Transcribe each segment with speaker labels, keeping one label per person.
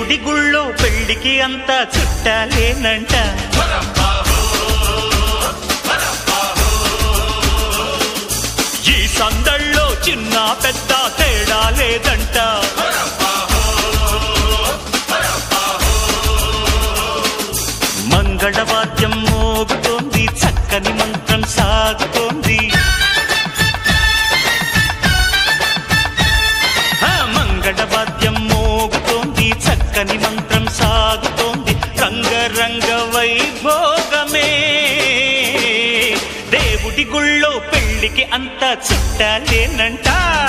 Speaker 1: దేవుడి గుళ్ళో పెళ్లికి అంతా చుట్టాలేనంట ఈ సందళ్ళలో చిన్న పెద్ద తేడా లేదంట మంగళవాద్యం మోగుతోంది చక్కని మంత్రం సాగుతోంది ఆ మంగళవాద్యం మోగుతోంది చక్కని మంత్రం సాగుతోంది రంగరంగ వైభోగమే దేవుడి గుళ్ళో పెళ్లికి అంతా చుట్టాలేనంట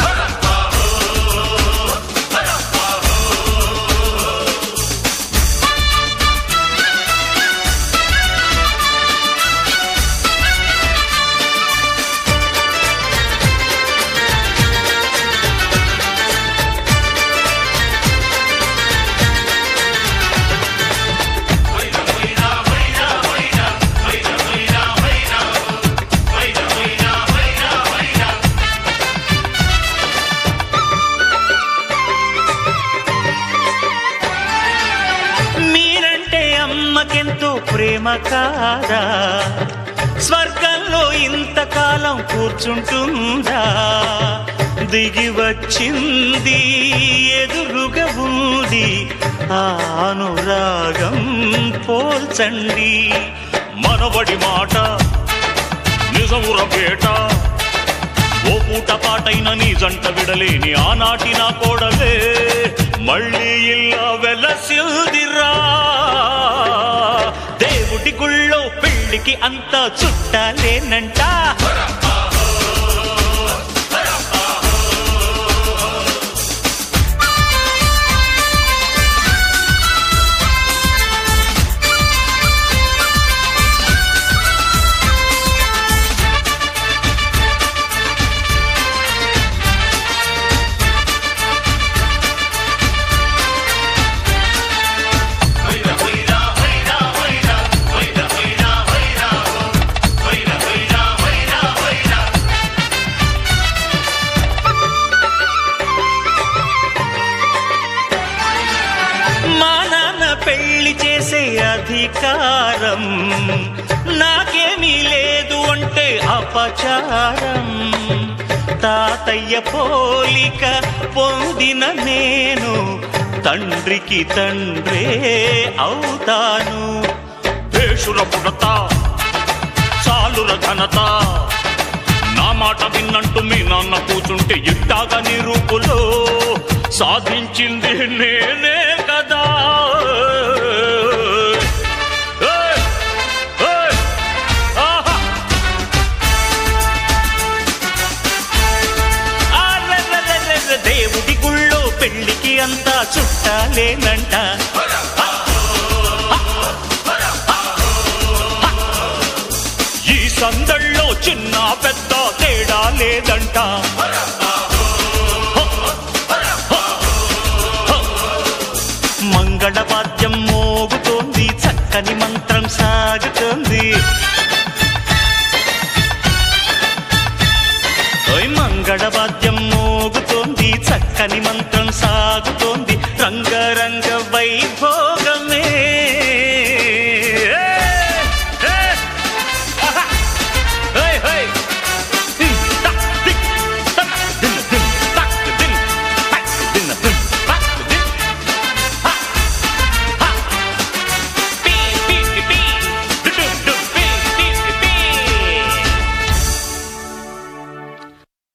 Speaker 1: మీరంటే అమ్మకెంతో ప్రేమ కాదా స్వర్గంలో ఇంతకాలం కూర్చుంటుందా దిగి వచ్చింది ఎదురుగా ఉంది ఆ అనురాగం పోల్చండి మనబడి మాట నిజముర పేట ఓ పూట పాటైన నీ జంట విడలేని ఆనాటి నా కోడలే మళ్ళీ ఇలా వెలసిల్దిరా దేవుడి గుళ్ళో పెళ్లికి అంతా చుట్టాలేనంట మా నాన్న పెళ్లి చేసే అధికారం నాకేమీ లేదు అంటే అపచారం తాతయ్య పోలిక పొందిన నేను తండ్రికి తండ్రే అవుతాను దేశుల పుడత చాలుల ఘనత నా మాట విన్నంటూ మీ నాన్న కూచుంటే ఇట్టాగా నీ రూపులో సాధించింది నేనే కదా ఏయ్! ఏయ్! ఆహా! అరెరెరెరెరె, దేవుడి గుళ్ళో పెళ్లికి అంతా చుట్టాలేనంట ఈ సందళ్ళలో చిన్న పెద్ద తేడా లేదంట మంగళవాద్యం మోగుతోంది చక్కని మంత్రం సాగుతోంది ఓయ్ మంగళవాద్యం మోగుతోంది చక్కని మంత్రం సాగుతోంది రంగ